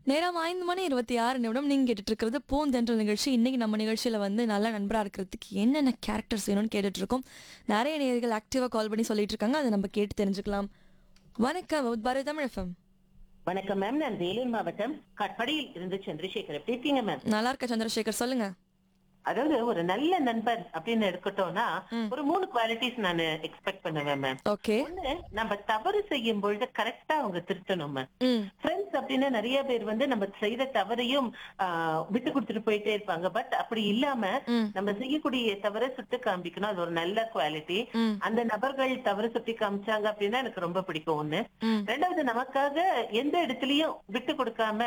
நேரம் ஐந்து மணி இருபத்தி ஆறு நிமிடம் நீங்க கேட்டுட்டு இருக்கிறது பூந்தென்றல் நிகழ்ச்சி இன்னைக்கு நம்ம நிகழ்ச்சியில வந்து நல்ல நண்பரா இருக்கிறதுக்கு என்னென்ன கேரக்டர்ஸ் வேணும்னு கேட்டுட்டு இருக்கோம் நிறைய நேயர்கள் ஆக்டிவா கால் பண்ணி சொல்லிட்டு இருக்காங்க அதை நம்ம கேட்டு தெரிஞ்சுக்கலாம் வணக்கம் பாரதி தமிழ் எஃப்எம் வணக்கம் மேம் நான் வேலூர் மாவட்டம் கட்படியில் இருந்து சந்திரசேகர் எப்படி இருக்கீங்க மேம் நல்லா இருக்க சந்திரசேகர் சொல்லுங்க அதாவது ஒரு நல்ல நண்பர் அப்படின்னு எடுக்கட்டோம்னா ஒரு மூணு குவாலிட்டிஸ் நான் எக்ஸ்பெக்ட் பண்ணுவேன் மேம் ஓகே ஒண்ணு நம்ம தவறு செய்யும் பொழுது கரெக்டா அவங்க திருத்தணும் மேம் ம் ஃப்ரெண்ட்ஸ் அப்படின்னா நிறைய பேர் வந்து நம்ம செய்த தவறையும் ஆஹ், விட்டு கொடுத்துட்டு போயிட்டே இருப்பாங்க பட் அப்படி இல்லாம ம். நம்ம செய்யக்கூடிய தவறை சுட்டு காமிக்கணும் அது ஒரு நல்ல குவாலிட்டி ம். அந்த நபர்கள் தவறு சுட்டி காமிச்சாங்க அப்படின்னா எனக்கு ரொம்ப பிடிக்கும் ஒண்ணு ம். ரெண்டாவது நமக்காக எந்த இடத்துலயும் விட்டு கொடுக்காம